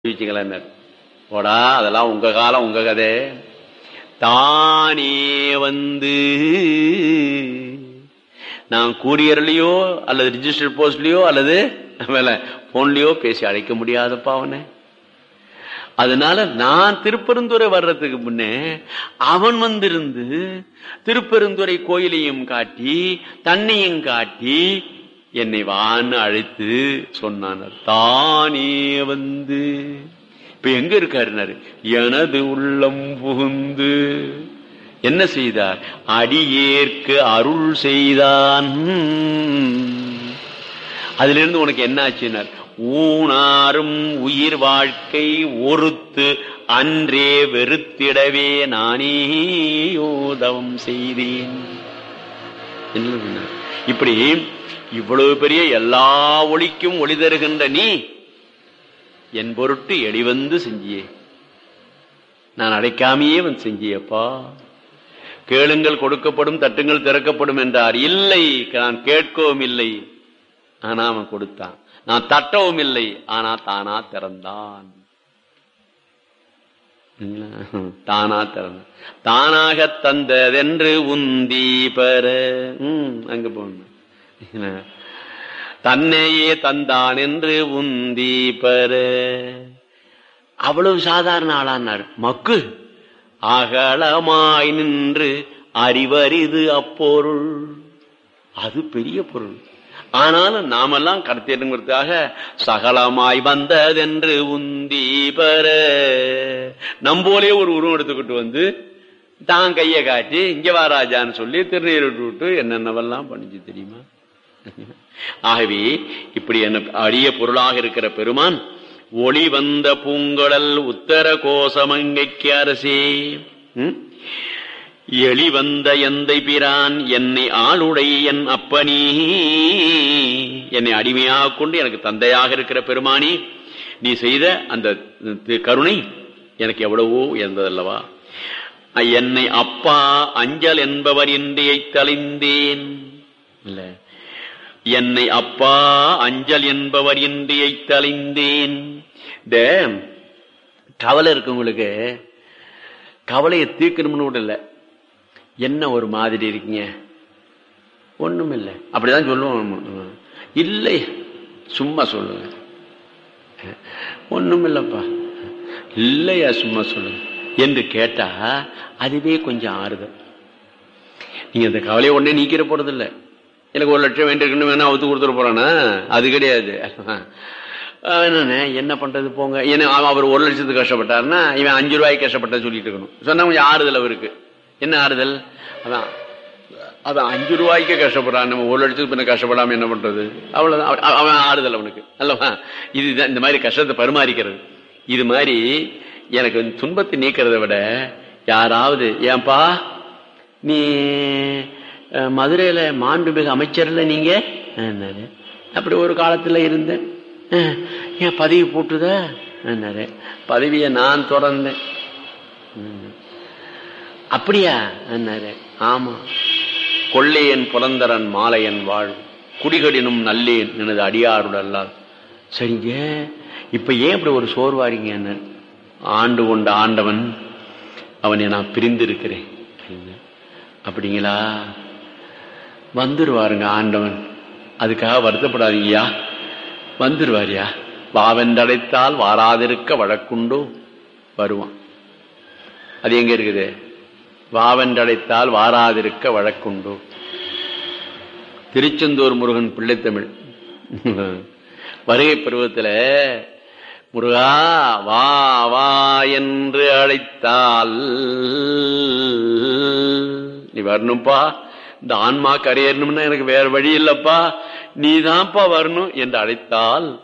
வச்சுங்களேன் போடா அதெல்லாம் உங்க காலம் உங்க கதை தானே வந்து நான் கூரியர்லயோ அல்லது ரிஜிஸ்டர் போஸ்ட்லயோ அல்லது போன்லயோ பேசி அழைக்க முடியாதப்பா அவனை அதனால நான் திருப்பெருந்துறை வர்றதுக்கு முன்னே அவன் வந்திருந்து திருப்பெருந்துறை கோயிலையும் காட்டி தன்னையும் காட்டி என்னை வான்னு அழைத்து சொன்னான் தானே வந்து இப்ப எங்க இருக்காருனாரு எனது உள்ளம் புகுந்து என்ன செய்தார் அடியேற்கு அருள் செய்தான் அதுல இருந்து உனக்கு என்ன ஆச்சுனார் ஊனாரும் உயிர் வாழ்க்கை ஒருத்து அன்றே வெறுத்திடவே நானே யோதவம் செய்தேன் என்ன இப்படி இவ்வளவு பெரிய எல்லா ஒளிக்கும் ஒளி தருகின்ற நீ என் பொருட்டு எளிவந்து செஞ்சியே நான் அடைக்காமையே வந்து செஞ்சியப்பா கேளுங்கள் கொடுக்கப்படும் தட்டுங்கள் திறக்கப்படும் என்றார் இல்லை நான் கேட்கவும் இல்லை ஆனா அவன் கொடுத்தான் நான் தட்டவும் இல்லை ஆனா தானா திறந்தான் தானா திறந்தான் தானாக தந்ததென்று உந்தி பெற அங்க போன தன்னையே தந்தான் என்று உந்தி பெற அவ்வளவு சாதாரண ஆளானார் மக்கு அகலமாய் நின்று அறிவரிது அப்பொருள் அது பெரிய பொருள் ஆனாலும் நாமெல்லாம் கடத்திடுங்கிறதுக்காக சகலமாய் வந்ததென்று உந்தி பெற நம்போலே ஒரு உருவம் எடுத்துக்கிட்டு வந்து தான் கையை காட்டி இங்க வாராஜான்னு சொல்லி திருநீர் விட்டு என்னென்னவெல்லாம் பண்ணிச்சு தெரியுமா ஆகவே இப்படி என்ன அரிய பொருளாக இருக்கிற பெருமான் ஒளி வந்த பூங்குழல் உத்தர கோசமங்கைக்கு அரசே எளி வந்த எந்தை பிரான் என்னை ஆளுடை என் அப்பனி என்னை அடிமையாக கொண்டு எனக்கு தந்தையாக இருக்கிற பெருமானி நீ செய்த அந்த கருணை எனக்கு எவ்வளவோ உயர்ந்ததல்லவா என்னை அப்பா அஞ்சல் என்பவர் இன்றையை தலைந்தேன் இல்ல என்னை அப்பா அஞ்சல் என்பவர் இன்றையை தலைந்தேன் இந்த கவலை இருக்கவங்களுக்கு கவலையை தீர்க்கணும்னு கூட இல்லை என்ன ஒரு மாதிரி இருக்கீங்க ஒண்ணும் இல்லை அப்படிதான் சொல்லுவோம் இல்லை சும்மா சொல்லுங்க ஒண்ணும் இல்லப்பா இல்லையா சும்மா சொல்லுங்க என்று கேட்டா அதுவே கொஞ்சம் ஆறுதல் நீங்க அந்த கவலையை உடனே நீக்கிற போறது இல்லை எனக்கு ஒரு லட்சம் வேண்டியிருக்குன்னு வேணா அவுத்து கொடுத்துட போறானா அது கிடையாது என்னண்ணே என்ன பண்றது போங்க ஏன்னா அவர் ஒரு லட்சத்துக்கு கஷ்டப்பட்டாருன்னா இவன் அஞ்சு ரூபாய்க்கு கஷ்டப்பட்ட சொல்லிட்டு இருக்கணும் சொன்னா கொஞ்சம் ஆறுதல் அவருக்கு என்ன ஆறுதல் அதான் அவன் அஞ்சு ரூபாய்க்கு கஷ்டப்படுறான் நம்ம ஒரு லட்சத்துக்கு பின்ன கஷ்டப்படாம என்ன பண்றது அவ்வளவுதான் அவன் ஆறுதல் அவனுக்கு அல்லவா இதுதான் இந்த மாதிரி கஷ்டத்தை பரிமாறிக்கிறது இது மாதிரி எனக்கு துன்பத்தை நீக்கிறத விட யாராவது ஏன்பா நீ மதுரையில மாண்புமிகு அமைச்சர்ல நீங்க அப்படி ஒரு காலத்துல இருந்தேன் ஏன் பதவி போட்டுத பதவியை நான் தொடர்ந்தேன் அப்படியா என்னாரு ஆமா கொள்ளையன் புலந்தரன் மாலையன் வாழ் குடிகடினும் நல்லேன் எனது அடியாருடல்லால் சரிங்க இப்ப ஏன் இப்படி ஒரு சோர்வாரிங்க ஆண்டு கொண்ட ஆண்டவன் அவனை நான் பிரிந்திருக்கிறேன் அப்படிங்களா வந்துருவாருங்க ஆண்டவன் அதுக்காக வருத்தப்படாதீங்கயா வந்துருவாரியா வாவென்றடைத்தால் வாராதிருக்க வழக்குண்டோ வருவான் அது எங்க இருக்குது வாவென்றடைத்தால் வாராதிருக்க வழக்குண்டு திருச்செந்தூர் முருகன் பிள்ளைத்தமிழ் வருகை பருவத்தில் முருகா வா வா என்று அழைத்தால் நீ வரணும்ப்பா இந்த ஆன்மா கரையேறணும்னா எனக்கு வேற வழி இல்லப்பா நீதான்ப்பா வரணும் என்று அழைத்தால்